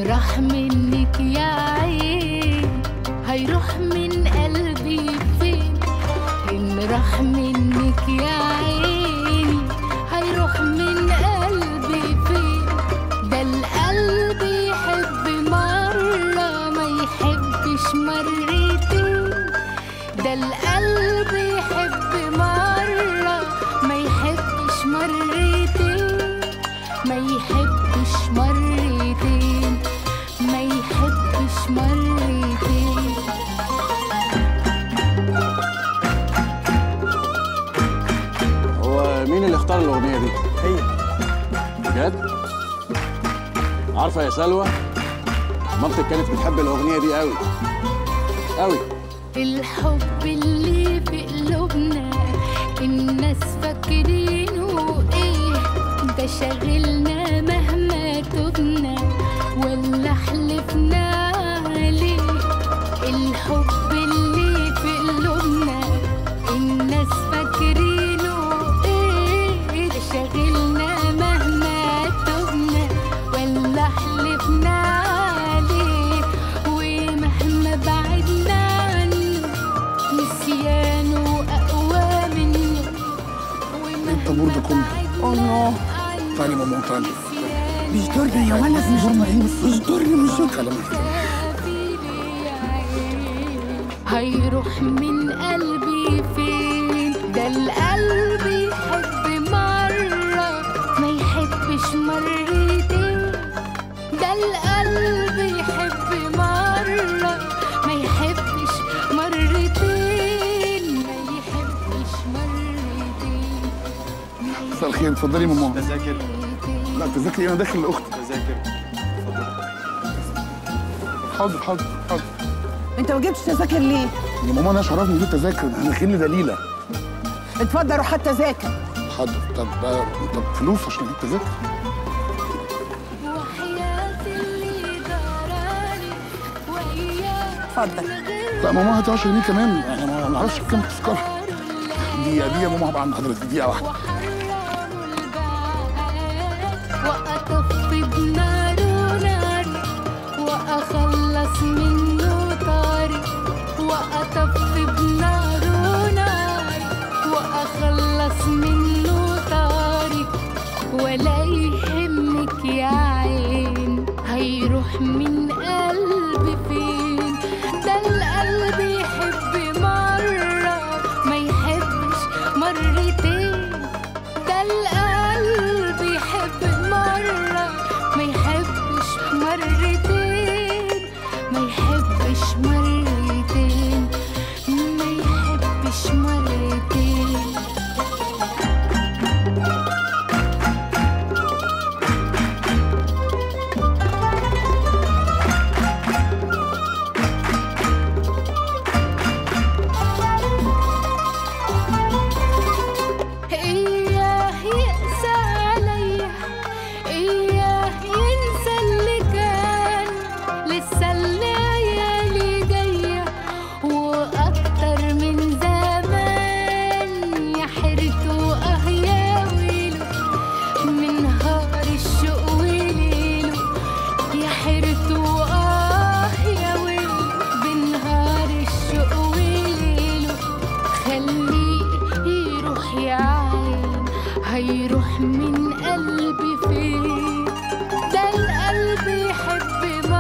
إن راح منك يا عين هيروح من قلبي فين إن راح منك يا عيني هيروح من قلبي فين ده القلب يحب مرة ما يحبش مرتين ده القلب يحب مرة ما يحبش مرتين ما يحبش مرتين ما يحبش مرتين هو مين اللي اختار الاغنيه دي هي بجد عارفه يا سلوى مامتك كانت بتحب الاغنيه دي قوي قوي الحب اللي في قلوبنا الناس فاكرينه ايه ده شاغلنا مهما تبنا ولا حلفنا عليه الحب اللي في قلوبنا الناس فاكرينه ايه ده شاغلنا مهما تبنا ولا حلفنا عليه ومهما بعدنا عنه نسيانه اقوى منه انت برضه كله الله تعالي ماما تعالي مش دورنا يا ولد مش دورنا مش ضرني مش ضرني كلامك هيروح من قلبي فين ده القلب يحب مرة ما يحبش مرتين ده القلب يحب مرة ما يحبش مرتين ما يحبش مرتين ما مساء الخير اتفضلي ماما تذاكر لا تذاكري انا داخل لاختي تذاكر حاضر حاضر حاضر انت ما جبتش تذاكر ليه؟ يا ماما انا شرفني في التذاكر احنا داخلين لدليله اتفضل روح هات تذاكر حاضر طب طب فلوس عشان اجيب تذاكر وحياتي اللي داراني وإياك اتفضل لا ماما هاتي 10 جنيه كمان انا ما نعرفش بكام التذكره دقيقه دقيقه يا ماما هبقى عند حضرتك دقيقه واحده وحرموا البعاد وأطفي بناره ناري وأخلص منه طاري وأطفي بناره ناري وأخلص منه طاري ولا يهمك يا عين هيروح من قلبي فين ده القلب يحب مرة ما يحبش مرتين ده القلب يحب مرة ما يحبش مرتين ما يحبش مرتين ما يحبش مرتين إياه يقسى عليا إياه ينسى اللي كان لسه الليالي جاية وأكتر من زمان يا حيرته أه يا ويله من نهار الشوق وليله يا حيرته آه يا ويله بنهار الشوق وليله خليه يروح يا عين هيروح من قلبي فين ده القلب يحب